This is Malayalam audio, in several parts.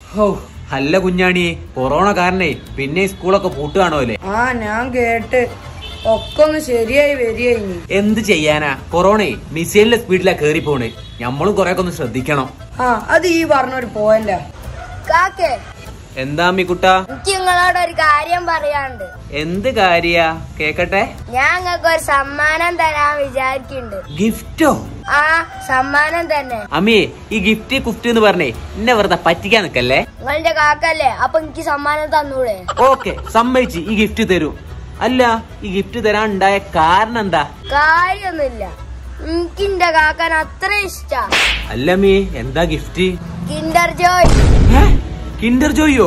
ഹോ അല്ല കുഞ്ഞാണിയെ കൊറോണ കാരണേ പിന്നെ ഈ സ്കൂളൊക്കെ പൂട്ടുകയാണോ അല്ലേ ആ ഞാൻ കേട്ട് ഒക്കെ ഒന്ന് ശരിയായി വരികയിനി എന്ത് ചെയ്യാനാ കൊറോണയെ മിസൈലിന്റെ സ്പീഡിലാ കേറി പോണേ നമ്മളും കൊറേ ഒന്ന് ശ്രദ്ധിക്കണം ആ അത് ഈ പറഞ്ഞൊരു പോയല്ല കാക്കേ എന്താ അമ്മിക്കുട്ട എനിക്ക് നിങ്ങളോട് ഒരു കാര്യം പറയാണ്ട് എന്ത് കാര്യാ കേക്കട്ടെ ഞാൻ നിങ്ങൾക്ക് ഒരു സമ്മാനം തരാൻ വിചാരിക്കുന്നുണ്ട് ഗിഫ്റ്റോ ആ സമ്മാനം തന്നെ അമ്മിയെ ഈ ഗിഫ്റ്റ് കുഫ്റ്റ് എന്ന് പറഞ്ഞേ എന്നെ വെറുതെ പറ്റിക്കാൻ നിക്കല്ലേ നിങ്ങളുടെ കാക്കല്ലേ അപ്പൊ എനിക്ക് സമ്മാനം തന്നൂടെ ഓക്കെ സമ്മതിച്ച് ഈ ഗിഫ്റ്റ് തരൂ അല്ല ഈ ഗിഫ്റ്റ് തരാൻ ഉണ്ടായ കാരണം എന്താ കാര്യൊന്നുമില്ല എനിക്ക് എന്റെ കാക്കാൻ അത്ര ഇഷ്ടാ അല്ല അമ്മി എന്താ ഗിഫ്റ്റ് കിൻഡർ ജോയ് കിൻഡർ ജോയോ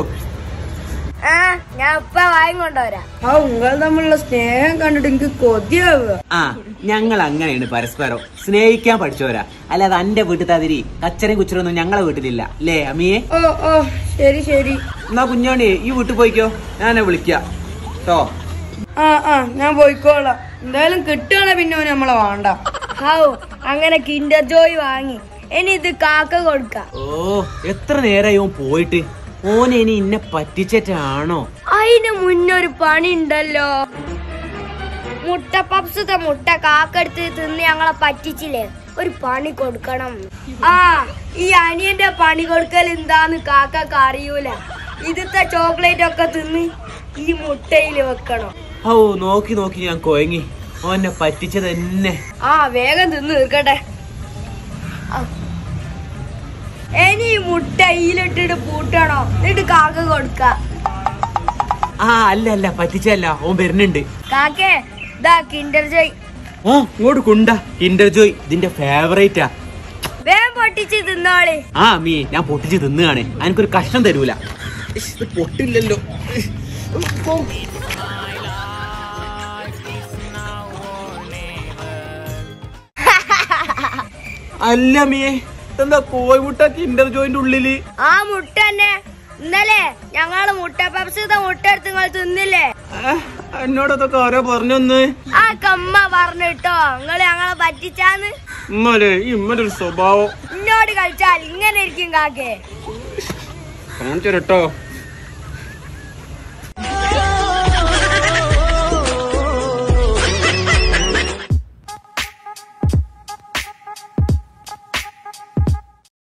ആ ഞാൻ ഇപ്പ വാങ്ങിക്കൊണ്ടുവരാം ആ നിങ്ങൾ തമ്മിലുള്ള സ്നേഹം കണ്ടിട്ട് എനിക്ക് കൊതിയാവുക ആ ഞങ്ങൾ അങ്ങനെയാണ് പരസ്പരം സ്നേഹിക്കാൻ പഠിച്ചവരാ അല്ലാതെ എന്റെ വീട്ടിൽ അതിരി കച്ചറയും കുച്ചറൊന്നും ഞങ്ങളെ വീട്ടിലില്ല അല്ലേ അമ്മിയെ ഓ ഓ ശരി ശരി എന്നാ കുഞ്ഞോണി ഈ വീട്ടിൽ പോയിക്കോ ഞാനെ വിളിക്കാം കേട്ടോ ആ ആ ഞാൻ പോയിക്കോളാം എന്തായാലും കിട്ടുകയാണെ പിന്നെ ഓന് നമ്മളെ വേണ്ട ഹൗ അങ്ങനെ കിൻഡർ ജോയ് വാങ്ങി ഇനി ഇത് കാക്ക കൊടുക്കാം ഓ എത്ര നേരമായി ഓൻ പോയിട്ട് ഓൻ ഇനി ഇന്നെ പറ്റിച്ചിട്ടാണോ അതിന് മുന്നൊരു പണി ഉണ്ടല്ലോ മുട്ട പപ്സത്തെ മുട്ട കാക്കെടുത്ത് തിന്ന് ഞങ്ങളെ പറ്റിച്ചില്ലേ ഒരു പണി കൊടുക്കണം ആ ഈ അനിയന്റെ പണി കൊടുക്കൽ എന്താന്ന് കാക്കക്ക് അറിയൂല ഇതിത്തെ ചോക്ലേറ്റ് ഒക്കെ തിന്ന് ഈ മുട്ടയിൽ വെക്കണം ഔ നോക്കി നോക്കി ഞാൻ കൊയങ്ങി ഓന്നെ പറ്റിച്ചത് എന്നെ ആ വേഗം തിന്ന് തീർക്കട്ടെ ആ. ഇനി ഈ മുട്ട ഈലിട്ടിട്ട് പൂട്ടണോ എന്നിട്ട് കാക്ക കൊടുക്ക ആ അല്ല അല്ല പറ്റിച്ചല്ല ഓൻ വരുന്നുണ്ട് കാക്കേ ഇതാ കിൻഡർ ജോയ് ആ ഇങ്ങോട്ട് കുണ്ട കിൻഡർ ജോയ് ഇതിന്റെ ഫേവറേറ്റാ വേഗം പൊട്ടിച്ച് തിന്നോളി ആ മീ ഞാൻ പൊട്ടിച്ച് തിന്നുകയാണ് എനിക്കൊരു കഷ്ണം തരൂല ഇഷ്, ഇത് പൊട്ടില്ലല്ലോ അല്ല മീയെ എന്താ കോഴിമുട്ട കിൻഡർ ജോയിന്റെ ഉള്ളില് ആ മുട്ട തന്നെ ഇന്നലെ ഞങ്ങള് മുട്ട പപ്സത്തെ മുട്ട എടുത്ത് നിങ്ങൾ തിന്നില്ലേ ആ, എന്നോടതൊക്കെ ആരോ പറഞ്ഞൊന്ന് ആ കമ്മ പറഞ്ഞിട്ടോ നിങ്ങള് ഞങ്ങളെ പറ്റിച്ചാന്ന് ഇമ്മലെ ഈ ഇമ്മന്റെ ഒരു സ്വഭാവം ഇന്നോട് കളിച്ചാൽ ഇങ്ങനെ ഇരിക്കും കാക്കേ കാണിച്ചു കേട്ടോ